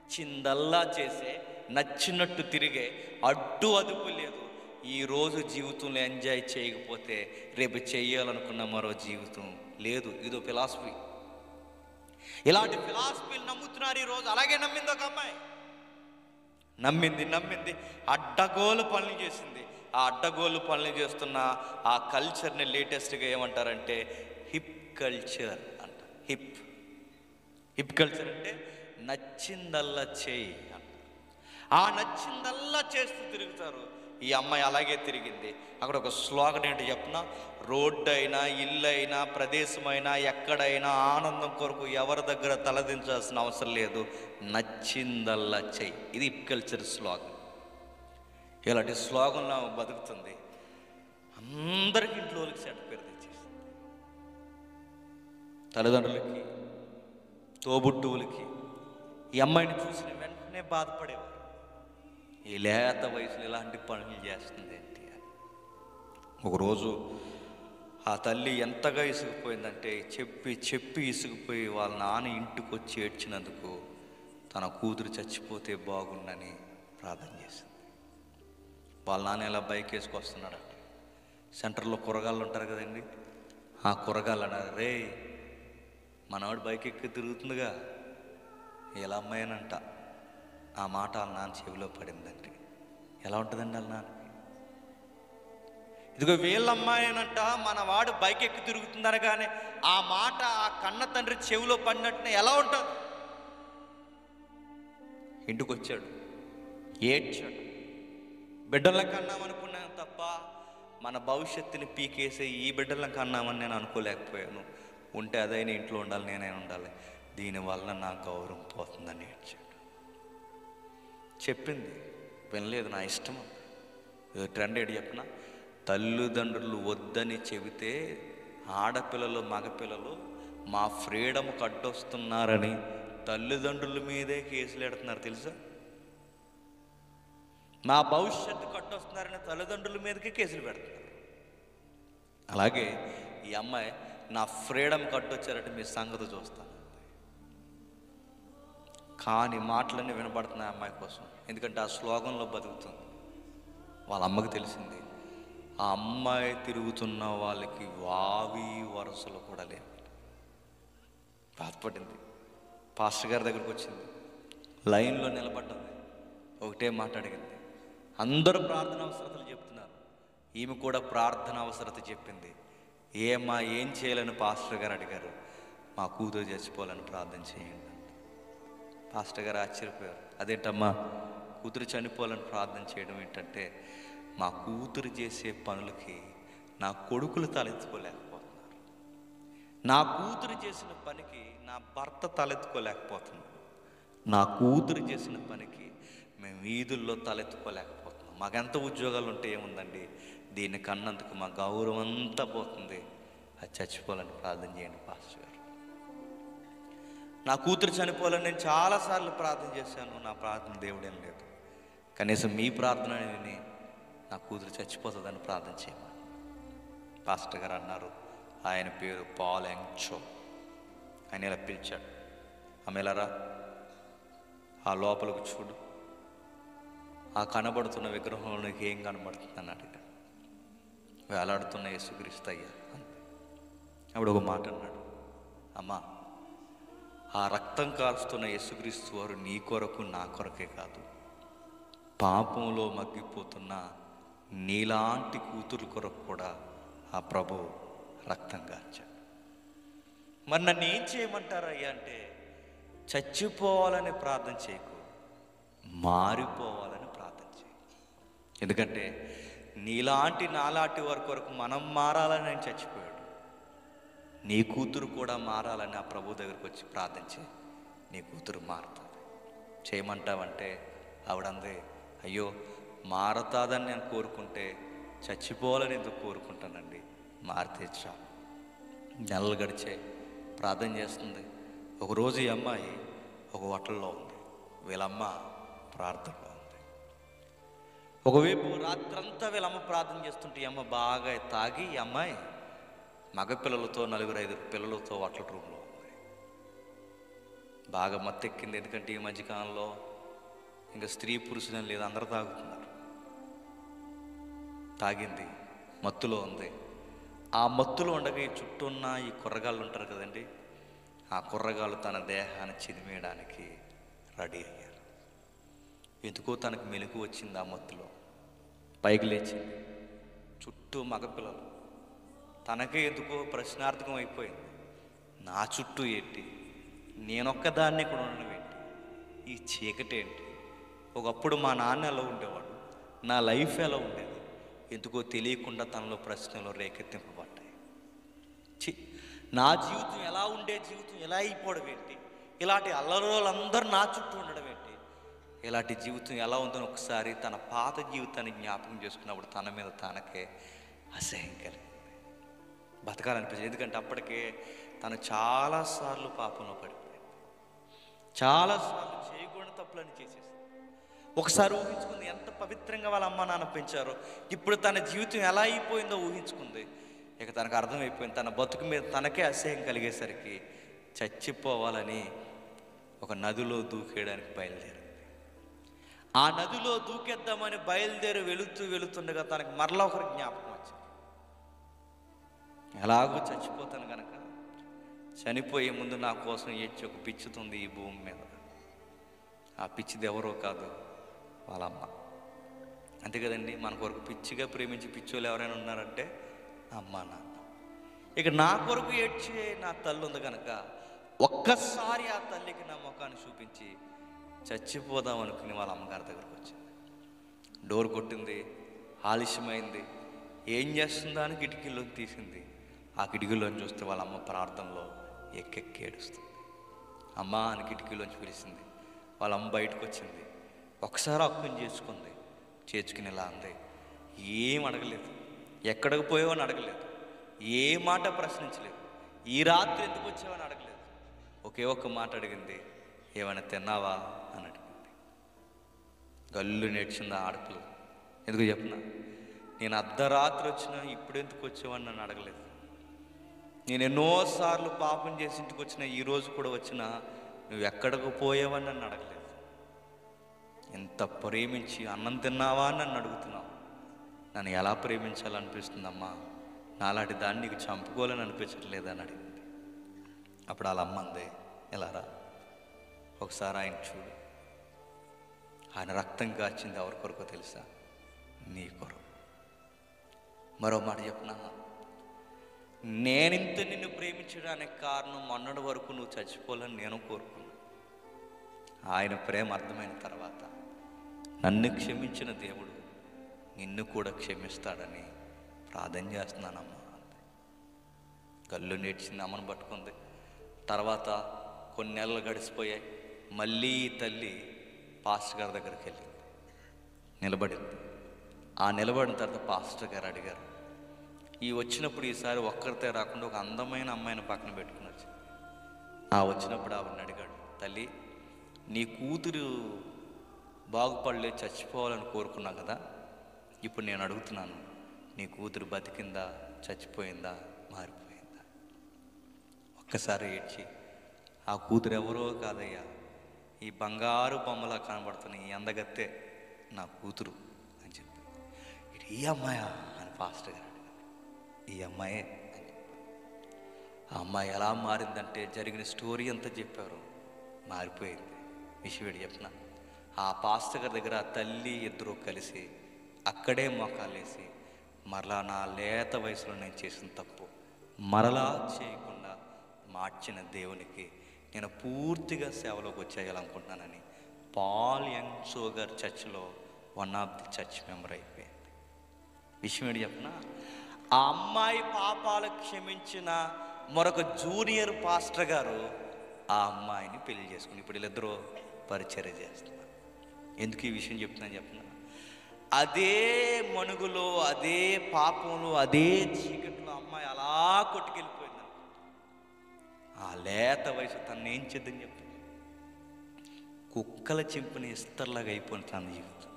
నచ్చిందల్లా చేసే నచ్చినట్టు తిరిగే అడ్డు అదుపు లేదు ఈరోజు జీవితంలో ఎంజాయ్ చేయకపోతే రేపు చేయాలనుకున్న మరో జీవితం లేదు ఇదో ఫిలాసఫీ ఇలాంటి ఫిలాసఫీలు నమ్ముతున్నారు ఈరోజు అలాగే నమ్మింది ఒక అమ్మాయి నమ్మింది నమ్మింది అడ్డగోలు పనులు చేసింది ఆ అడ్డగోలు పనులు చేస్తున్న ఆ కల్చర్ని లేటెస్ట్గా ఏమంటారంటే హిప్ కల్చర్ అంట హిప్ హిప్ కల్చర్ అంటే నచ్చిందల్లా చేయి అంట ఆ నచ్చిందల్లా చేస్తూ తిరుగుతారు ఈ అమ్మాయి అలాగే తిరిగింది అక్కడ ఒక స్లోగన్ ఏంటి చెప్పిన రోడ్డు అయినా ఇల్లు అయినా ప్రదేశమైనా ఎక్కడైనా ఆనందం కొరకు ఎవరి దగ్గర తలదించాల్సిన అవసరం లేదు నచ్చిందల్లా చెయ్యి ఇది హిప్ కల్చర్ స్లోగన్ ఇలాంటి స్లోగన్లో ఆమె బతుకుతుంది అందరికి ఇంట్లోకి చెడ్డ పేరు తెచ్చేసింది తల్లిదండ్రులకి తోబుట్టువులకి ఈ అమ్మాయిని చూసిన వెంటనే బాధపడేవారు ఈ లేత వయసులో ఇలాంటి పనులు చేస్తుంది ఏంటి అని ఒకరోజు ఆ తల్లి ఎంతగా ఇసుకుపోయిందంటే చెప్పి చెప్పి ఇసుకుపోయి వాళ్ళ నాన్న ఇంటికి వచ్చి ఏడ్చినందుకు తన కూతురు చచ్చిపోతే బాగుండని ప్రార్థన చేసింది వాళ్ళ నాన్న ఇలా బైక్ వేసుకొస్తున్నాడట సెంటర్లో కూరగాయలు ఉంటారు కదండి ఆ కూరగాయలు అన్నారు రే మనవాడు బైక్ ఎక్కి తిరుగుతుందిగా ఎలా అమ్మాయినంట ఆ మాట వాళ్ళ నాన్న చెవిలో పడిందండి ఎలా ఉంటుందండి వాళ్ళ నాన్నకి ఇదిగో వీళ్ళ అమ్మాయినంట మన వాడు బైక్ ఎక్కి తిరుగుతుందనగానే ఆ మాట ఆ కన్న తండ్రి చెవిలో పడినట్టునే ఎలా ఉంటుంది ఇంటికి వచ్చాడు ఏడ్చాడు బిడ్డలను కన్నామనుకున్నాను తప్ప మన భవిష్యత్తుని పీకేసే ఈ బిడ్డలను కన్నామని నేను అనుకోలేకపోయాను ఉంటే అదైనా ఇంట్లో ఉండాలి నేనే ఉండాలి దీనివల్ల నా గౌరవం పోతుందని ఏడ్చాడు చెప్పింది వినలేదు నా ఇష్టం ఇది ట్రెండ్ ఏంటి చెప్పిన తల్లిదండ్రులు వద్దని చెబితే ఆడపిల్లలు మగపిల్లలు మా ఫ్రీడమ్ కట్టొస్తున్నారని తల్లిదండ్రుల మీదే కేసులు పెడుతున్నారు తెలుసా నా భవిష్యత్తు కట్టొస్తున్నారని తల్లిదండ్రుల మీదకి కేసులు పెడుతున్నారు అలాగే ఈ అమ్మాయి నా ఫ్రీడమ్ కట్టొచ్చారంటే మీ సంగతి చూస్తాను కానీ మాటలన్నీ వినబడుతున్నాయి అమ్మాయి కోసం ఎందుకంటే ఆ శ్లోకంలో బతుకుతుంది వాళ్ళ అమ్మకి తెలిసింది ఆ అమ్మాయి తిరుగుతున్న వాళ్ళకి వావి వరసలు కూడా లేవు బాధపడింది పాస్టర్ గారి దగ్గరికి వచ్చింది లైన్లో నిలబడ్డది ఒకటే మాట అడిగింది అందరూ ప్రార్థన అవసరతలు చెప్తున్నారు ఈమె కూడా ప్రార్థన అవసరత చెప్పింది ఏమ్మా ఏం చేయాలని పాస్టర్ గారు అడిగారు మా కూతురు చచ్చిపోవాలని ప్రార్థన చేయండి పాస్టర్ గారు ఆశ్చర్యపోయారు అదేంటమ్మా కూతురు చనిపోవాలని ప్రార్థన చేయడం ఏంటంటే మా కూతురు చేసే పనులకి నా కొడుకులు తలెత్తుకోలేకపోతున్నారు నా కూతురు చేసిన పనికి నా భర్త తలెత్తుకోలేకపోతున్నాడు నా కూతురు చేసిన పనికి మేము వీధుల్లో తలెత్తుకోలేకపోతున్నాం మాకెంత ఉద్యోగాలు ఉంటే ఏముందండి దీన్ని కన్నందుకు మా గౌరవం అంతా పోతుంది అది చచ్చిపోవాలని ప్రార్థన చేయండి పాస్టర్ గారు నా కూతురు చనిపోవాలని నేను చాలాసార్లు ప్రార్థన చేశాను నా ప్రార్థన దేవుడేం లేదు కనీసం మీ ప్రార్థన విని నా కూతురు చచ్చిపోతుందని ప్రార్థన చేయమని పాస్టర్ గారు అన్నారు ఆయన పేరు పాల్ ఎంచో ఆయన ఇలా పిలిచాడు ఆమె ఇలా రా ఆ లోపలికి చూడు ఆ కనబడుతున్న విగ్రహంలో నీకు ఏం కనబడుతుందని అడిగాడు వేలాడుతున్న యేసుక్రీస్తు అయ్యా అంతే అప్పుడు ఒక మాట అన్నాడు అమ్మా ఆ రక్తం కాల్స్తున్న యేసుక్రీస్తు వారు నీ కొరకు నా కొరకే కాదు పాపంలో మగ్గిపోతున్న నీలాంటి కూతురు కొరకు కూడా ఆ ప్రభు రక్తం కాల్చాడు మరి నన్ను ఏం చేయమంటారయ్యా అంటే చచ్చిపోవాలని ప్రార్థన చేయకు మారిపోవాలని ప్రార్థన చేయి ఎందుకంటే నీలాంటి నాలాంటి వారి కొరకు మనం మారాలని నేను చచ్చిపోయాడు నీ కూతురు కూడా మారాలని ఆ ప్రభు దగ్గరికి వచ్చి ప్రార్థించి నీ కూతురు మారుతుంది చేయమంటావంటే ఆవిడందే అయ్యో మారతాదని నేను కోరుకుంటే చచ్చిపోవాలని ఎందుకు కోరుకుంటానండి మారితే చాలు నెలలు గడిచే ప్రార్థన చేస్తుంది ఒకరోజు ఈ అమ్మాయి ఒక హోటల్లో ఉంది వీళ్ళమ్మ ప్రార్థనలో ఉంది ఒకవైపు రాత్రంతా వీళ్ళమ్మ ప్రార్థన చేస్తుంటే ఈ అమ్మ బాగా తాగి ఈ అమ్మాయి మగ పిల్లలతో నలుగురు ఐదుగురు పిల్లలతో హోటల్ రూమ్లో ఉంది బాగా మత్తెక్కింది ఎందుకంటే ఈ మధ్యకాలంలో ఇంకా స్త్రీ పురుషులని లేదు అందరూ తాగుతున్నారు తాగింది మత్తులో ఉంది ఆ మత్తులో ఉండగా ఈ చుట్టూ ఉన్న ఈ కుర్రగాళ్ళు ఉంటారు కదండి ఆ కుర్రగాళ్ళు తన దేహాన్ని చిదిమేయడానికి రెడీ అయ్యారు ఎందుకో తనకు మెలకు వచ్చింది ఆ మత్తులో పైకి లేచింది చుట్టూ మగపిల్లలు తనకే ఎందుకో ప్రశ్నార్థకం అయిపోయింది నా చుట్టూ ఏంటి నేనొక్కదాన్ని ఇక్కడ ఉండడం ఏంటి ఈ చీకటి ఏంటి ఒకప్పుడు మా నాన్న ఎలా ఉండేవాడు నా లైఫ్ ఎలా ఉండేది ఎందుకో తెలియకుండా తనలో ప్రశ్నలు రేకెత్తింపబడ్డాయి చి నా జీవితం ఎలా ఉండే జీవితం ఎలా అయిపోవడం ఏంటి ఇలాంటి అల్లరోళ్ళందరూ నా చుట్టూ ఉండడం ఏంటి ఇలాంటి జీవితం ఎలా ఉందని ఒకసారి తన పాత జీవితాన్ని జ్ఞాపకం చేసుకున్నప్పుడు తన మీద తనకే అసహ్యం కలిగింది బతకాలనిపించింది ఎందుకంటే అప్పటికే తను చాలాసార్లు పాపంలో పడిపోయింది చాలాసార్లు చేయకూడని తప్పులని చేసేసింది ఒకసారి ఊహించుకుంది ఎంత పవిత్రంగా వాళ్ళ అమ్మ నాన్న పెంచారో ఇప్పుడు తన జీవితం ఎలా అయిపోయిందో ఊహించుకుంది ఇక తనకు అర్థమైపోయింది తన బతుకు మీద తనకే అసహ్యం కలిగేసరికి చచ్చిపోవాలని ఒక నదిలో దూకేయడానికి బయలుదేరింది ఆ నదిలో దూకేద్దామని బయలుదేరి వెళుతూ వెళుతుండగా తనకు మరలా ఒకరి జ్ఞాపకం వచ్చింది ఎలాగో చచ్చిపోతాను కనుక చనిపోయే ముందు నా కోసం ఏడ్చి ఒక పిచ్చుతుంది ఈ భూమి మీద ఆ పిచ్చిది ఎవరో కాదు వాళ్ళ అమ్మ అంతే కదండి మన కొరకు పిచ్చిగా ప్రేమించి పిచ్చోళ్ళు ఎవరైనా ఉన్నారంటే అమ్మ నాన్న ఇక నా కొరకు ఏడ్చే నా తల్లి ఉంది కనుక ఒక్కసారి ఆ తల్లికి నా ముఖాన్ని చూపించి చచ్చిపోదాం అనుకుని వాళ్ళ అమ్మగారి దగ్గరకు వచ్చింది డోర్ కొట్టింది ఆలస్యమైంది ఏం చేస్తుందా అని కిటికీలో తీసింది ఆ కిటికీలోని చూస్తే వాళ్ళ అమ్మ ప్రార్థనలో ఎక్కెక్కి ఏడుస్తుంది అమ్మ అని కిటికీలోంచి పిలిచింది వాళ్ళ అమ్మ బయటకు వచ్చింది ఒకసారి అక్కుని చేసుకుంది చేర్చుకుని ఇలా అంది ఏం అడగలేదు ఎక్కడికి పోయావని అడగలేదు ఏ మాట ప్రశ్నించలేదు ఈ రాత్రి ఎందుకు వచ్చావని అడగలేదు ఒకే ఒక్క మాట అడిగింది ఏమైనా తిన్నావా అని అడిగింది గల్లు నేర్చింది ఆ ఆడపిల్ల ఎందుకు చెప్పిన నేను అర్ధరాత్రి వచ్చినా ఇప్పుడు ఎందుకు వచ్చావని నన్ను అడగలేదు నేను ఎన్నోసార్లు పాపం చేసి ఇంటికి వచ్చినా ఈ రోజు కూడా వచ్చినా నువ్వు ఎక్కడికి పోయావని నన్ను అడగలేదు ఎంత ప్రేమించి అన్నం తిన్నావా అని నన్ను అడుగుతున్నావు నన్ను ఎలా ప్రేమించాలనిపిస్తుందమ్మా నాలాంటి దాన్ని నీకు చంపుకోవాలని అనిపించట్లేదని అడిగింది అప్పుడు వాళ్ళ అమ్మ అంది ఎలా రా ఒకసారి ఆయన చూడు ఆయన రక్తం కాచింది ఎవరి కొరకు తెలుసా నీ కొరకు మరో మాట చెప్పిన నేనింత నిన్ను ప్రేమించడానికి కారణం మొన్నటి వరకు నువ్వు చచ్చిపోవాలని నేను కోరుకున్నా ఆయన ప్రేమ అర్థమైన తర్వాత నన్ను క్షమించిన దేవుడు నిన్ను కూడా క్షమిస్తాడని ప్రార్థన చేస్తున్నానమ్మా అంది. కళ్ళు నేర్చింది అమ్మను పట్టుకుంది తర్వాత కొన్ని నెలలు గడిచిపోయాయి మళ్ళీ ఈ తల్లి పాస్టర్ గారి దగ్గరికి వెళ్ళింది నిలబడింది ఆ నిలబడిన తర్వాత పాస్టర్ గారు అడిగారు ఈ వచ్చినప్పుడు ఈసారి ఒక్కరితే రాకుండా ఒక అందమైన అమ్మాయిని పక్కన పెట్టుకుని వచ్చింది ఆ వచ్చినప్పుడు ఆవిడని అడిగాడు తల్లి నీ కూతురు బాగుపడలే చచ్చిపోవాలని కోరుకున్నా కదా ఇప్పుడు నేను అడుగుతున్నాను నీ కూతురు బతికిందా చచ్చిపోయిందా మారిపోయిందా ఒక్కసారి ఏడ్చి ఆ కూతురు ఎవరో కాదయ్యా ఈ బంగారు బొమ్మలా కనబడుతున్న ఈ అందగత్తే నా కూతురు అని చెప్పి ఇది ఈ అమ్మాయా అని ఫాస్ట్గా అడిగాడు ఈ అమ్మాయే అని చెప్పాడు ఆ అమ్మాయి ఎలా మారిందంటే జరిగిన స్టోరీ అంతా చెప్పారు మారిపోయింది విషయం చెప్పిన ఆ పాస్టర్ గారి దగ్గర ఆ తల్లి ఇద్దరు కలిసి అక్కడే మోకాలేసి మరలా నా లేత వయసులో నేను చేసిన తప్పు మరలా చేయకుండా మార్చిన దేవునికి నేను పూర్తిగా సేవలోకి వచ్చేయాలనుకుంటున్నానని పాల్ యంగ్ సోగర్ చర్చ్లో one of the church member అయిపోయింది విషయం ఏంటి చెప్పిన ఆ అమ్మాయి పాపాలు క్షమించిన మరొక జూనియర్ పాస్టర్ గారు ఆ అమ్మాయిని పెళ్లి చేసుకుని ఇప్పుడు వీళ్ళిద్దరూ పరిచర్య చేస్తున్నారు ఎందుకు ఈ విషయం చెప్తున్నాను చెప్పిన అదే మణుగులో అదే పాపంలో అదే చీకట్లో అమ్మాయి అలా కొట్టుకెళ్ళిపోయింది ఆ లేత వయసు తను ఏం చేద్దని చెప్తుంది కుక్కల చింపిన ఇస్తర్లాగా అయిపోయింది తన జీవితం